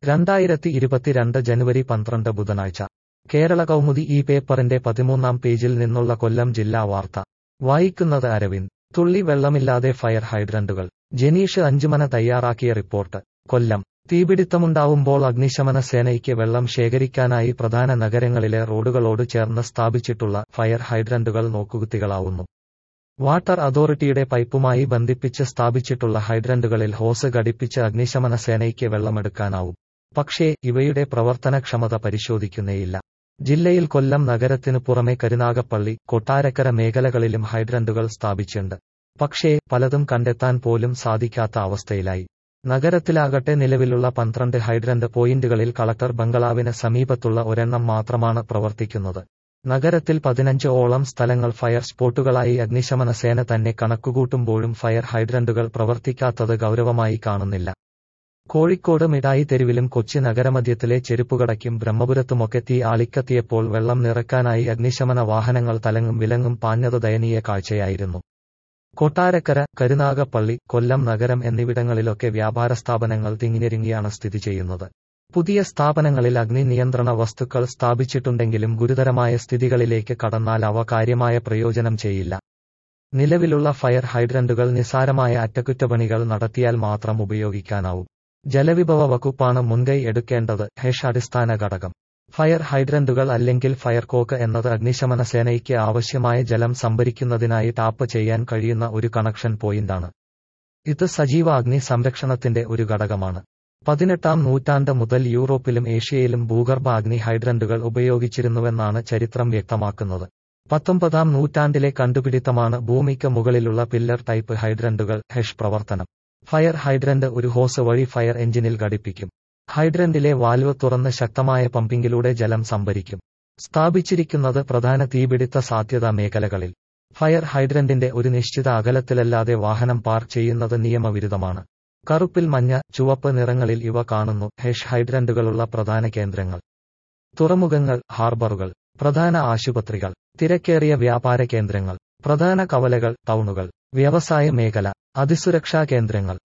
രണ്ടായിരത്തി ഇരുപത്തിരണ്ട് ജനുവരി പന്ത്രണ്ട് ബുധനാഴ്ച കേരള കൗമുദി ഈ പേപ്പറിന്റെ പതിമൂന്നാം പേജിൽ നിന്നുള്ള കൊല്ലം ജില്ലാ വാർത്ത വായിക്കുന്നത് അരവിന്ദ് തുള്ളി വെള്ളമില്ലാതെ ഫയർ ഹൈഡ്രന്റുകൾ ജനീഷ് അഞ്ചുമന തയ്യാറാക്കിയ റിപ്പോർട്ട് കൊല്ലം തീപിടുത്തമുണ്ടാവുമ്പോൾ അഗ്നിശമന സേനയ്ക്ക് വെള്ളം ശേഖരിക്കാനായി പ്രധാന നഗരങ്ങളിലെ റോഡുകളോട് ചേർന്ന് സ്ഥാപിച്ചിട്ടുള്ള ഫയർ ഹൈഡ്രന്റുകൾ നോക്കുകുത്തികളാവുന്നു വാട്ടർ അതോറിറ്റിയുടെ പൈപ്പുമായി ബന്ധിപ്പിച്ച് സ്ഥാപിച്ചിട്ടുള്ള ഹൈഡ്രന്റുകളിൽ ഹോസ് ഘടിപ്പിച്ച് അഗ്നിശമന സേനയ്ക്ക് വെള്ളമെടുക്കാനാവും പക്ഷേ ഇവയുടെ പ്രവർത്തനക്ഷമത പരിശോധിക്കുന്നേയില്ല ജില്ലയിൽ കൊല്ലം നഗരത്തിനു പുറമെ കരുനാഗപ്പള്ളി കൊട്ടാരക്കര മേഖലകളിലും ഹൈഡ്രന്റുകൾ സ്ഥാപിച്ചിട്ടുണ്ട് പക്ഷേ പലതും കണ്ടെത്താൻ പോലും സാധിക്കാത്ത അവസ്ഥയിലായി നഗരത്തിലാകട്ടെ നിലവിലുള്ള പന്ത്രണ്ട് ഹൈഡ്രന്റ് പോയിന്റുകളിൽ കളക്ടർ ബംഗളാവിന് സമീപത്തുള്ള ഒരെണ്ണം മാത്രമാണ് പ്രവർത്തിക്കുന്നത് നഗരത്തിൽ പതിനഞ്ച് ഓളം സ്ഥലങ്ങൾ ഫയർ സ്പോട്ടുകളായി അഗ്നിശമന സേന തന്നെ കണക്കുകൂട്ടുമ്പോഴും ഫയർ ഹൈഡ്രന്റുകൾ പ്രവർത്തിക്കാത്തത് ഗൗരവമായി കാണുന്നില്ല കോഴിക്കോട് മിഠായി തെരുവിലും കൊച്ചി നഗരമധ്യത്തിലെ ചെരുപ്പുകടയ്ക്കും ബ്രഹ്മപുരത്തുമൊക്കെ തീ ആളിക്കത്തിയപ്പോൾ വെള്ളം നിറക്കാനായി അഗ്നിശമന വാഹനങ്ങൾ തലങ്ങും വിലങ്ങും പാഞ്ഞത് ദയനീയ കാഴ്ചയായിരുന്നു കൊട്ടാരക്കര കരുനാഗപ്പള്ളി കൊല്ലം നഗരം എന്നിവിടങ്ങളിലൊക്കെ വ്യാപാര സ്ഥാപനങ്ങൾ തിങ്ങിഞ്ഞെരുങ്ങിയാണ് സ്ഥിതി ചെയ്യുന്നത് പുതിയ സ്ഥാപനങ്ങളിൽ അഗ്നി നിയന്ത്രണ വസ്തുക്കൾ സ്ഥാപിച്ചിട്ടുണ്ടെങ്കിലും ഗുരുതരമായ സ്ഥിതികളിലേക്ക് കടന്നാൽ അവ കാര്യമായ പ്രയോജനം ചെയ്യില്ല നിലവിലുള്ള ഫയർ ഹൈഡ്രന്റുകൾ നിസാരമായ അറ്റകുറ്റപ്പണികൾ നടത്തിയാൽ മാത്രം ഉപയോഗിക്കാനാവും ജലവിഭവ വകുപ്പാണ് മുൻകൈ എടുക്കേണ്ടത് ഹെഷ് അടിസ്ഥാന ഘടകം ഫയർ ഹൈഡ്രന്റുകൾ അല്ലെങ്കിൽ ഫയർകോക്ക് എന്നത് അഗ്നിശമന സേനയ്ക്ക് ആവശ്യമായ ജലം സംഭരിക്കുന്നതിനായി ടാപ്പ് ചെയ്യാൻ കഴിയുന്ന ഒരു കണക്ഷൻ പോയിന്റാണ് ഇത് സജീവ അഗ്നി സംരക്ഷണത്തിന്റെ ഒരു ഘടകമാണ് പതിനെട്ടാം നൂറ്റാണ്ട് മുതൽ യൂറോപ്പിലും ഏഷ്യയിലും ഭൂഗർഭ അഗ്നി ഹൈഡ്രന്റുകൾ ഉപയോഗിച്ചിരുന്നുവെന്നാണ് ചരിത്രം വ്യക്തമാക്കുന്നത് പത്തൊമ്പതാം നൂറ്റാണ്ടിലെ കണ്ടുപിടിത്തമാണ് ഭൂമിക്ക് മുകളിലുള്ള പില്ലർ ടൈപ്പ് ഹൈഡ്രന്റുകൾ ഹെഷ് പ്രവർത്തനം ഫയർ ഹൈഡ്രന്റ് ഒരു ഹോസ് വഴി ഫയർ എഞ്ചിനിൽ ഘടിപ്പിക്കും ഹൈഡ്രന്റിലെ വാൽവ് തുറന്ന് ശക്തമായ പമ്പിങ്ങിലൂടെ ജലം സംഭരിക്കും സ്ഥാപിച്ചിരിക്കുന്നത് പ്രധാന തീപിടുത്ത സാധ്യതാ മേഖലകളിൽ ഫയർ ഹൈഡ്രന്റിന്റെ ഒരു നിശ്ചിത അകലത്തിലല്ലാതെ വാഹനം പാർക്ക് ചെയ്യുന്നത് നിയമവിരുദ്ധമാണ് കറുപ്പിൽ മഞ്ഞ ചുവപ്പ് നിറങ്ങളിൽ ഇവ കാണുന്നു ഹെഷ് ഹൈഡ്രന്റുകളുള്ള പ്രധാന കേന്ദ്രങ്ങൾ തുറമുഖങ്ങൾ ഹാർബറുകൾ പ്രധാന ആശുപത്രികൾ തിരക്കേറിയ വ്യാപാര കേന്ദ്രങ്ങൾ പ്രധാന കവലകൾ ടൗണുകൾ വ്യവസായ മേഖല അതിസുരക്ഷാ കേന്ദ്രങ്ങൾ